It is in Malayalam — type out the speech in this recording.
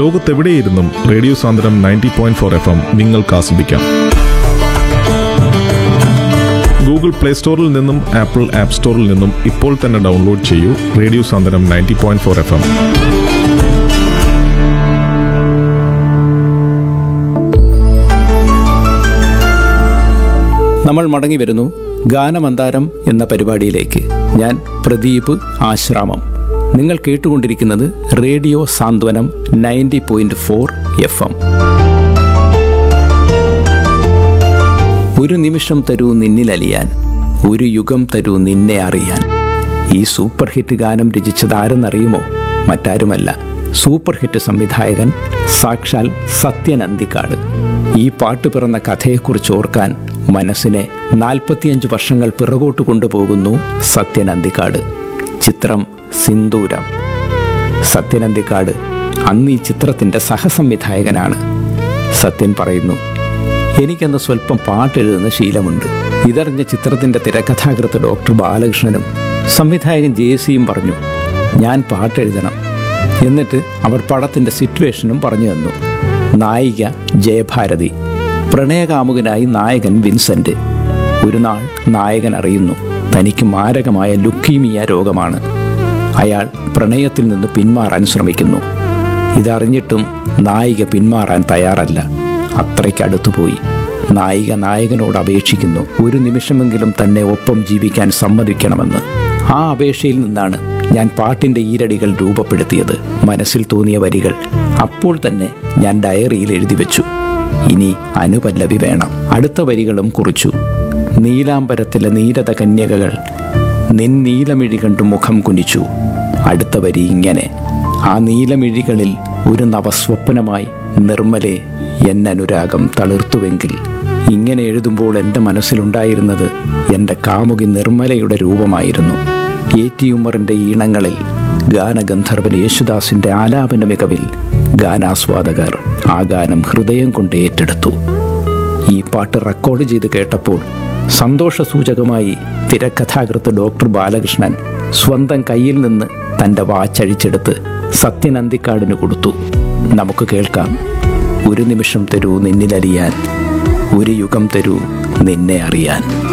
ലോകത്തെവിടെയിരുന്നും radio Sandram ninety point four F M നിങ്ങൾക്ക് ആസ്വദിക്കാം ഗൂഗിൾ പ്ലേ സ്റ്റോറിൽ നിന്നും ആപ്പിൾ ആപ്പ് സ്റ്റോറിൽ നിന്നും ഇപ്പോൾ തന്നെ ഡൗൺലോഡ് ചെയ്യൂ radio Sandram ninety point four F M നമ്മൾ മടങ്ങി വരുന്നു ഗാനമന്താരം എന്ന പരിപാടിയിലേക്ക് ഞാൻ പ്രദീപ് ആശ്രാമം നിങ്ങൾ കേട്ടുകൊണ്ടിരിക്കുന്നത് radio Santhwanam ninety point four F M ഒരു നിമിഷം തരൂ നിന്നിലലിയാൻ ഒരു യുഗം തരൂ നിന്നെ അറിയാൻ ഈ സൂപ്പർ ഹിറ്റ് ഗാനം രചിച്ചത് ആരെന്നറിയുമോ മറ്റാരുമല്ല സൂപ്പർ ഹിറ്റ് സംവിധായകൻ സാക്ഷാൽ സത്യൻ അന്തിക്കാട് ഈ പാട്ട് പിറന്ന കഥയെക്കുറിച്ച് ഓർക്കാൻ മനസ്സിനെ നാൽപ്പത്തിയഞ്ച് വർഷങ്ങൾ പിറകോട്ട് കൊണ്ടുപോകുന്നു സത്യൻ അന്തിക്കാട് ചിത്രം സിന്ദൂരം സത്യൻ അന്തിക്കാട് അന്ന് ഈ ചിത്രത്തിൻ്റെ സഹസംവിധായകനാണ് സത്യൻ പറയുന്നു എനിക്കന്ന് സ്വല്പം പാട്ടെഴുതുന്ന ശീലമുണ്ട് ഇതറിഞ്ഞ ചിത്രത്തിന്റെ തിരക്കഥാകൃത്ത് ഡോക്ടർ ബാലകൃഷ്ണനും സംവിധായകൻ ജെസിയും പറഞ്ഞു ഞാൻ പാട്ടെഴുതണം എന്നിട്ട് അവർ പടത്തിന്റെ സിറ്റുവേഷനും പറഞ്ഞു തന്നു നായിക ജയഭാരതി പ്രണയകാമുകനായി നായകൻ വിൻസെന്റ് ഒരു നാൾ നായകൻ അറിയുന്നു തനിക്ക് മാരകമായ ലുക്കീമിയ രോഗമാണ് അയാൾ പ്രണയത്തിൽ നിന്ന് പിന്മാറാൻ ശ്രമിക്കുന്നു ഇതറിഞ്ഞിട്ടും നായിക പിന്മാറാൻ തയ്യാറല്ല അത്രയ്ക്ക് അടുത്തുപോയി നായിക നായകനോട് അപേക്ഷിക്കുന്നു ഒരു നിമിഷമെങ്കിലും തന്നെ ഒപ്പം ജീവിക്കാൻ സമ്മതിക്കണമെന്ന് ആ അപേക്ഷയിൽ നിന്നാണ് ഞാൻ പാട്ടിന്റെ ഈരടികൾ രൂപപ്പെടുത്തിയത് മനസ്സിൽ തോന്നിയ വരികൾ അപ്പോൾ തന്നെ ഞാൻ ഡയറിയിൽ എഴുതി വെച്ചു ഇനി അനുപല്ലവി വേണം അടുത്ത വരികളും കുറിച്ചു നീലാംബരത്തിലെ നീരത കന്യകകൾ നിൻ നീലമിഴി കണ്ടു മുഖം കുനിച്ചു അടുത്ത വരി ഇങ്ങനെ ആ നീലമിഴികളിൽ ഒരു നവസ്വപ്നമായി നിർമ്മലെ എന്നനുരാഗം തളിർത്തുവെങ്കിൽ ഇങ്ങനെ എഴുതുമ്പോൾ എൻ്റെ മനസ്സിലുണ്ടായിരുന്നത് എൻ്റെ കാമുകി നിർമ്മലയുടെ രൂപമായിരുന്നു എ ടി ഉമ്മറിൻ്റെ ഈണങ്ങളിൽ ഗാനഗന്ധർവൻ യേശുദാസിൻ്റെ ആലാപന മികവിൽ ഗാനാസ്വാദകർ ആ ഗാനം ഹൃദയം കൊണ്ട് ഏറ്റെടുത്തു ഈ പാട്ട് റെക്കോർഡ് ചെയ്ത് കേട്ടപ്പോൾ സന്തോഷസൂചകമായി തിരക്കഥാകൃത്ത് ഡോക്ടർ ബാലകൃഷ്ണൻ സ്വന്തം കയ്യിൽ നിന്ന് തൻ്റെ വാച്ചഴിച്ചെടുത്ത് സത്യനന്ദിക്കാടിന് കൊടുത്തു നമുക്ക് കേൾക്കാം ഒരു നിമിഷം തരൂ നിന്നിലറിയാൻ ഒരു യുഗം തരൂ നിന്നെ അറിയാൻ